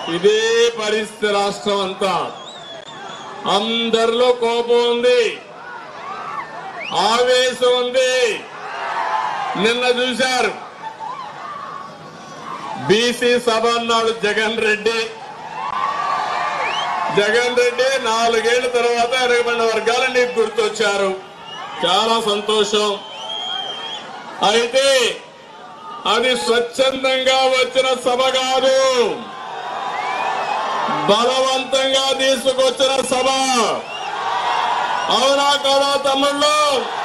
ఇదే పరిస్థితి రాష్ట్రం అంతా అందరిలో కోపం ఉంది ఆవేశం ఉంది నిన్న చూశారు బీసీ సభ అన్నాడు జగన్ రెడ్డి జగన్ రెడ్డి నాలుగేళ్ల తర్వాత వెనకబడిన వర్గాలు నీకు గుర్తొచ్చారు చాలా సంతోషం అయితే అది స్వచ్ఛందంగా వచ్చిన సభ కాదు బలవంతంగా తీసుకొచ్చిన సభ అవునా కాదా తమ్ముళ్ళు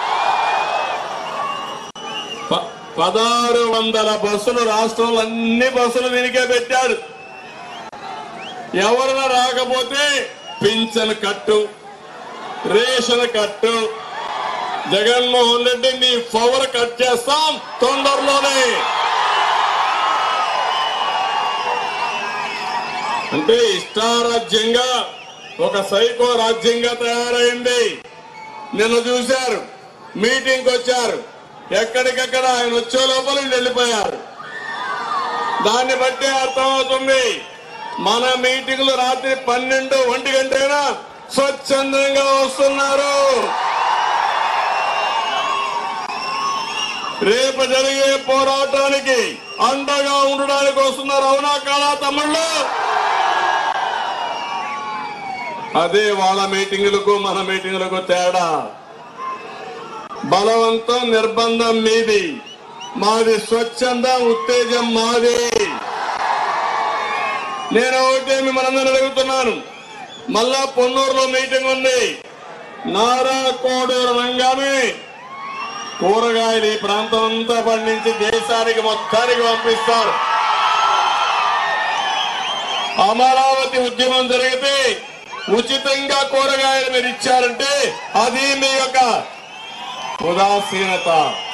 ప- పదహారు వందల బస్సులు రాష్ట్రంలో అన్ని బస్సులు దీనికే పెట్టాడు ఎవరైనా రాకపోతే పింఛన్ కట్టు రేషన్ కట్టు జగన్మోహన్ రెడ్డి నీ పవర్ కట్ చేస్తాం తొందరలోనే అంటే ఇష్టారాజ్యంగా ఒక సైకో రాజ్యంగా తయారైంది నిన్న చూశారు మీటింగ్ వచ్చారు ఎక్కడికక్కడ ఆయన వచ్చే లోపల వీళ్ళు వెళ్ళిపోయారు దాన్ని బట్టి అర్థమవుతుంది మన మీటింగ్లు రాత్రి పన్నెండు ఒంటి గంటైనా స్వచ్ఛందంగా వస్తున్నారు రేపు జరిగే పోరాటానికి అండగా ఉండడానికి వస్తున్నారు అవునా కాదా తమ్ముళ్ళు అదే వాళ్ళ మీటింగులకు మన మీటింగులకు తేడా బలవంతం నిర్బంధం మీది మాది స్వచ్ఛంద ఉత్తేజం మాది నేను ఒకటే మిమ్మల్ని అడుగుతున్నాను మళ్ళా పొన్నూరులో మీటింగ్ ఉంది నారా కోడూరు రంగానే కూరగాయలు ఈ ప్రాంతం అంతా పండించి దేశానికి మొత్తానికి పంపిస్తారు అమరావతి ఉద్యమం జరిగితే ఉచితంగా కూరగాయలు మీరు ఇచ్చారంటే అది మీ యొక్క ఉదాసీనత